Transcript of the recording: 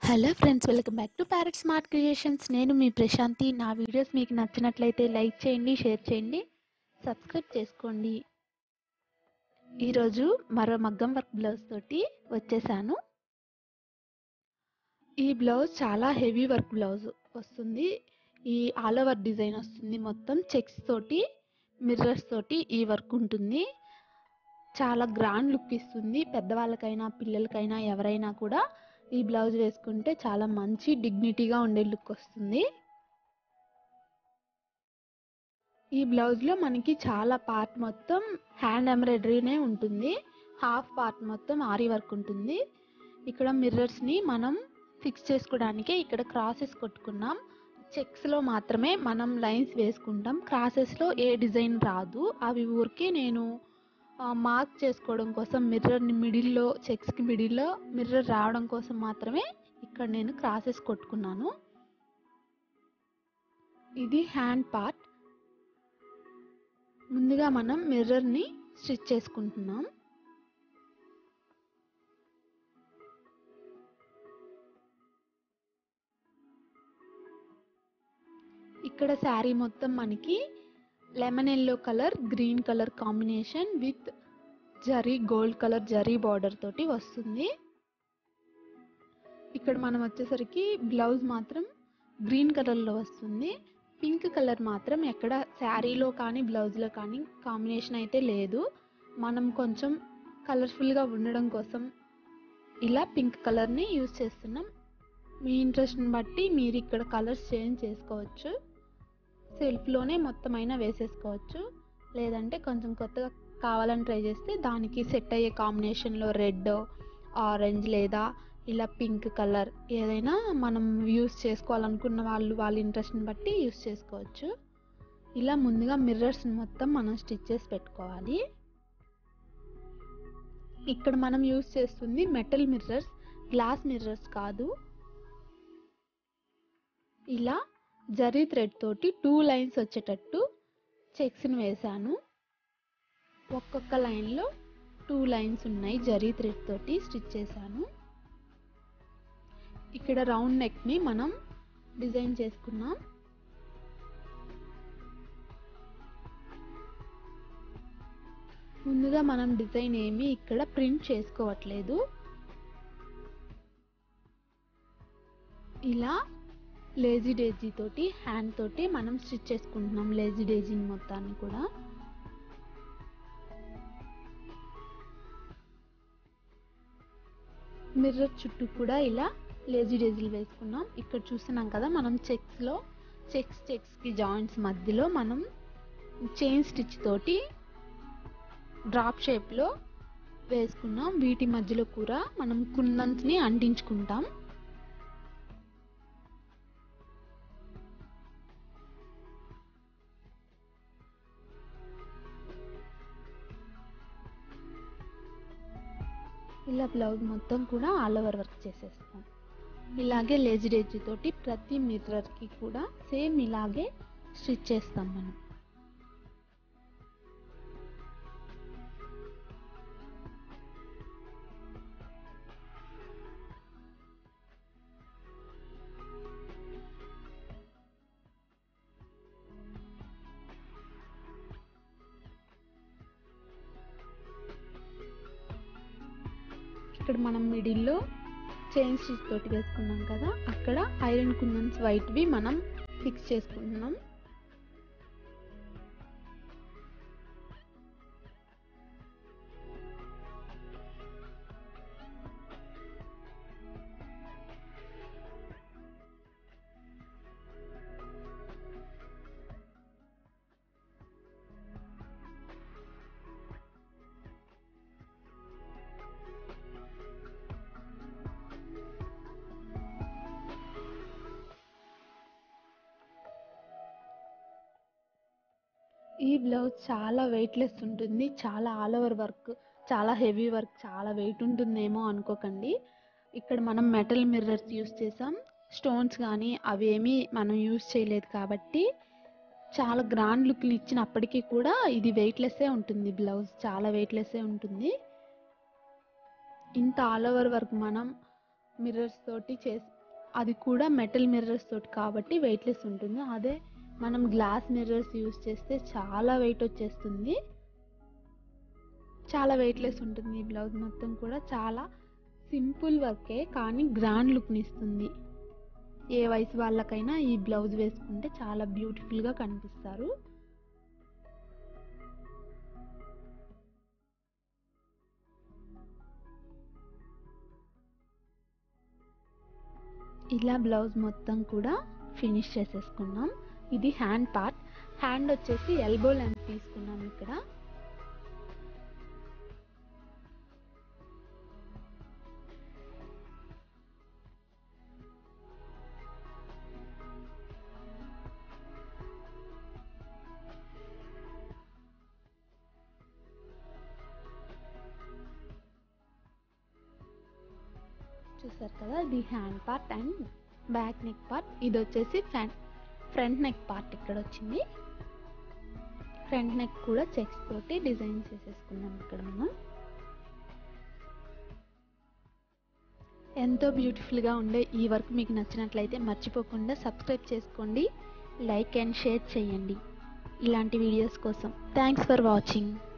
hello friends welcome back to parrot smart creations నేను మీ ప్రశాంతి నా వీడియోస్ మీకు నచ్చినట్లయితే లైక్ చేయండి షేర్ చేయండి సబ్స్క్రైబ్ చేసుకోండి ఈరోజు మరో మగ్గం వర్క్ బ్లౌజ్ తోటి వచ్చేసాను ఈ బ్లౌజ్ చాలా హెవీ వర్క్ బ్లౌజ్ వస్తుంది ఈ ఆల్ ఓవర్ డిజైన్ వస్తుంది మొత్తం చెక్స్ తోటి మిర్రర్స్ తోటి ఈ వర్క్ ఉంటుంది చాలా గ్రాండ్ లుక్ ఇస్తుంది పెద్దవాళ్ళకైనా పిల్లలకైనా ఎవరైనా కూడా ఈ బ్లౌజ్ వేసుకుంటే చాలా మంచి డిగ్నిటీగా ఉండే లుక్ వస్తుంది ఈ బ్లౌజ్లో మనకి చాలా పార్ట్ మొత్తం హ్యాండ్ ఎంబ్రాయిడరీనే ఉంటుంది హాఫ్ పార్ట్ మొత్తం ఆరి వర్క్ ఉంటుంది ఇక్కడ మిర్రర్స్ని మనం ఫిక్స్ చేసుకోవడానికి ఇక్కడ క్రాసెస్ కొట్టుకున్నాం చెక్స్లో మాత్రమే మనం లైన్స్ వేసుకుంటాం క్రాసెస్లో ఏ డిజైన్ రాదు అవి ఊరికే నేను మార్క్ చేసుకోవడం కోసం మిర్రర్ని మిడిల్లో చెక్స్కి మిడిల్లో మిర్రర్ రావడం కోసం మాత్రమే ఇక్కడ నేను క్రాసెస్ కొట్టుకున్నాను ఇది హ్యాండ్ పార్ట్ ముందుగా మనం మిర్రర్ని స్టిచ్ చేసుకుంటున్నాం ఇక్కడ శారీ మొత్తం మనకి lemon yellow colour green colour combination with zari gold colour zari border తోటి వస్తుంది ఇక్కడ మనం వచ్చేసరికి బ్లౌజ్ మాత్రం గ్రీన్ కలర్లో వస్తుంది పింక్ కలర్ మాత్రం ఎక్కడ శారీలో కానీ బ్లౌజ్లో కానీ కాంబినేషన్ అయితే లేదు మనం కొంచెం కలర్ఫుల్గా ఉండడం కోసం ఇలా పింక్ కలర్ని యూజ్ చేస్తున్నాం మీ ఇంట్రెస్ట్ని బట్టి మీరు ఇక్కడ కలర్స్ చేంజ్ చేసుకోవచ్చు సెల్ఫ్లోనే మొత్తం అయినా వేసేసుకోవచ్చు లేదంటే కొంచెం కొత్తగా కావాలని ట్రై చేస్తే దానికి సెట్ అయ్యే కాంబినేషన్లో రెడ్ ఆరెంజ్ లేదా ఇలా పింక్ కలర్ ఏదైనా మనం యూస్ చేసుకోవాలనుకున్న వాళ్ళు వాళ్ళ ఇంట్రెస్ట్ని బట్టి యూస్ చేసుకోవచ్చు ఇలా ముందుగా మిర్రర్స్ మొత్తం మనం స్టిచ్ చేసి పెట్టుకోవాలి ఇక్కడ మనం యూస్ చేస్తుంది మెటల్ మిర్రర్స్ గ్లాస్ మిర్రర్స్ కాదు ఇలా జరీ థ్రెడ్ తోటి టూ లైన్స్ వచ్చేటట్టు చెక్స్ని వేశాను ఒక్కొక్క లైన్లో టూ లైన్స్ ఉన్నాయి జరీ థ్రెడ్ తోటి స్టిచ్ చేశాను ఇక్కడ రౌండ్ నెక్ని మనం డిజైన్ చేసుకున్నాం ముందుగా మనం డిజైన్ ఏమి ఇక్కడ ప్రింట్ చేసుకోవట్లేదు ఇలా లేజీ డేజీ తోటి హ్యాండ్ తోటి మనం స్టిచ్ చేసుకుంటున్నాం లేజీ డేజీని మొత్తాన్ని కూడా మిర్రర్ చుట్టూ కూడా ఇలా లేజీ డేజీలు వేసుకున్నాం ఇక్కడ చూస్తున్నాం కదా మనం చెక్స్లో చెక్స్ చెక్స్కి జాయింట్స్ మధ్యలో మనం చైన్ స్టిచ్ తోటి డ్రాప్ షేప్లో వేసుకున్నాం వీటి మధ్యలో కూడా మనం కుందన్స్ని అంటించుకుంటాం ఇలా బ్లౌజ్ మొత్తం కూడా ఆల్ ఓవర్ వర్క్ చేసేస్తాం ఇలాగే లేజీ డేజీ తోటి ప్రతి మిర్రర్కి కూడా సేమ్ ఇలాగే స్టిచ్ చేస్తాం మనం ఇక్కడ మనం మిడిల్లో చైన్ స్టిచ్ తోటి వేసుకున్నాం కదా అక్కడ ఐరన్ కుందన్స్ వైట్వి మనం ఫిక్స్ చేసుకుంటున్నాం ఈ బ్లౌజ్ చాలా వెయిట్లెస్ ఉంటుంది చాలా ఆల్ ఓవర్ వర్క్ చాలా హెవీ వర్క్ చాలా వెయిట్ ఉంటుందేమో అనుకోకండి ఇక్కడ మనం మెటల్ మిర్రర్స్ యూస్ చేసాం స్టోన్స్ కానీ అవేమీ మనం యూస్ చేయలేదు కాబట్టి చాలా గ్రాండ్ లుక్ని ఇచ్చినప్పటికీ కూడా ఇది వెయిట్లెస్సే ఉంటుంది బ్లౌజ్ చాలా వెయిట్లెస్సే ఉంటుంది ఇంత ఆల్ ఓవర్ వర్క్ మనం మిర్రర్స్ తోటి చేసి అది కూడా మెటల్ మిర్రర్స్ తోటి కాబట్టి వెయిట్లెస్ ఉంటుంది అదే మనం గ్లాస్ మిర్రర్స్ యూస్ చేస్తే చాలా వెయిట్ వచ్చేస్తుంది చాలా వెయిట్లెస్ ఉంటుంది ఈ బ్లౌజ్ మొత్తం కూడా చాలా సింపుల్ వర్కే కానీ గ్రాండ్ లుక్ని ఇస్తుంది ఏ వయసు వాళ్ళకైనా ఈ బ్లౌజ్ వేసుకుంటే చాలా బ్యూటిఫుల్గా కనిపిస్తారు ఇలా బ్లౌజ్ మొత్తం కూడా ఫినిష్ చేసేసుకున్నాం ఇది హ్యాండ్ పార్ట్ హ్యాండ్ వచ్చేసి ఎల్బో లెంత్ తీసుకున్నాం ఇక్కడ చూసారు కదా ఇది hand part and back neck part ఇది వచ్చేసి ఫ్రంట్ ఫ్రంట్ నెక్ పార్ట్ ఇక్కడ వచ్చింది ఫ్రంట్ నెక్ కూడా చెక్స్ తోటి డిజైన్ చేసేసుకున్నాం ఇక్కడ మనం ఎంతో బ్యూటిఫుల్గా ఉండే ఈ వర్క్ మీకు నచ్చినట్లయితే మర్చిపోకుండా సబ్స్క్రైబ్ చేసుకోండి లైక్ అండ్ షేర్ చేయండి ఇలాంటి వీడియోస్ కోసం థ్యాంక్స్ ఫర్ వాచింగ్